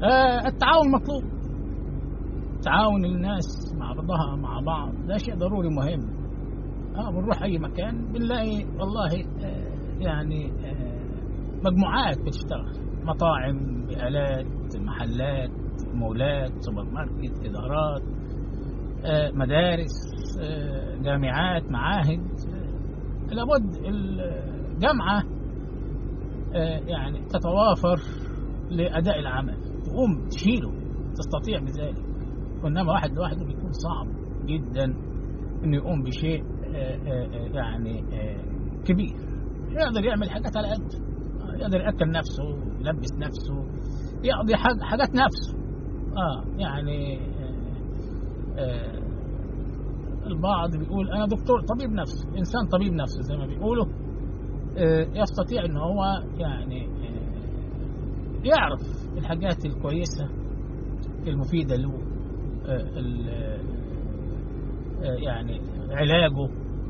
آه التعاون مطلوب تعاون الناس مع بعضها مع بعض ده شيء ضروري مهم اه بنروح اي مكان بنلاقي والله آه يعني آه مجموعات بتشتغل مطاعم بآلات محلات مولات سوبر ماركت إدارات آه مدارس آه جامعات معاهد آه لابد الجامعة آه يعني تتوافر لأداء العمل تقوم تشيله تستطيع بذلك وإنما واحد لوحده بيكون صعب جدا إنه يقوم بشيء آه آه يعني آه كبير يقدر يعمل حاجات على قده يقدر ياكل نفسه يلبس نفسه يقضي حاجات نفسه اه يعني آه آه البعض بيقول انا دكتور طبيب نفس انسان طبيب نفسه زي ما بيقولوا آه يستطيع ان هو يعني آه يعرف الحاجات الكويسه المفيده له آه آه يعني علاجه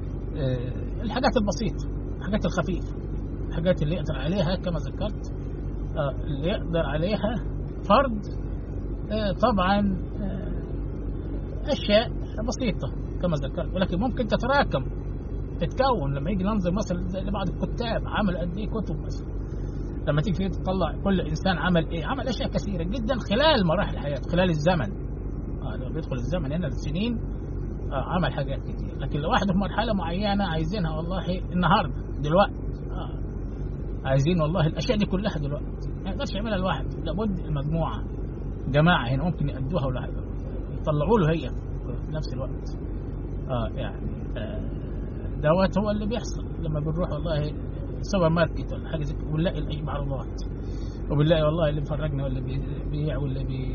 آه الحاجات البسيطه الحاجات الخفيفه الحاجات اللي يقدر عليها كما ذكرت آه اللي يقدر عليها فرد آه طبعا آه اشياء بسيطه كما ذكرت ولكن ممكن تتراكم تتكون لما يجي ننظر مثلا زي لبعض الكتاب عمل قد ايه كتب مثلا لما تيجي تطلع كل انسان عمل ايه عمل اشياء كثيره جدا خلال مراحل حياته خلال الزمن آه لو بيدخل الزمن هنا السنين آه عمل حاجات كتير لكن لو واحد في مرحله معينه عايزينها والله النهارده دلوقتي آه عايزين والله الاشياء دي كلها دلوقتي ما يقدرش يعملها لوحده لابد المجموعه جماعه هنا ممكن يأدوها ولا يطلعوا له هي في نفس الوقت اه يعني آه دوت هو اللي بيحصل لما بنروح والله سوبر ماركت ولا حاجه زي كده ونلاقي اي معروضات وبنلاقي والله اللي مفرجنا واللي بيبيع واللي بي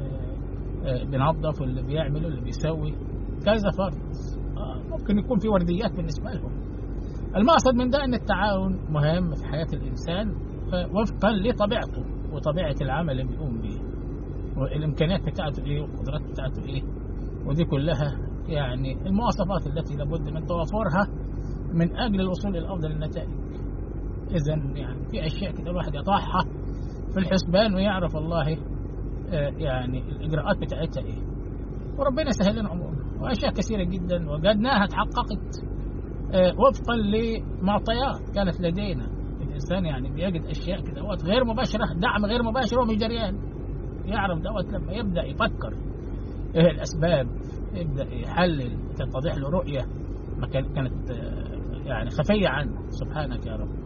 آه بينظف واللي بيعمل واللي بيسوي كذا فرد آه ممكن يكون في ورديات بالنسبه لهم المقصد من ده ان التعاون مهم في حياه الانسان وفقا لطبيعته وطبيعه العمل اللي بيقوم به والامكانيات بتاعته ايه والقدرات بتاعته ايه ودي كلها يعني المواصفات التي لابد من توافرها من اجل الوصول الى افضل النتائج اذا يعني في اشياء كده الواحد يضعها في الحسبان ويعرف والله آه يعني الاجراءات بتاعتها ايه وربنا يسهل لنا امورنا واشياء كثيره جدا وجدناها تحققت آه وفقا لمعطيات كانت لدينا الانسان يعني بيجد اشياء كده وقت غير مباشره دعم غير مباشر ومش دريان يعرف دوت لما يبدا يفكر ايه الاسباب يبدا يحلل تتضح له رؤيه ما كانت يعني خفيه عنه سبحانك يا رب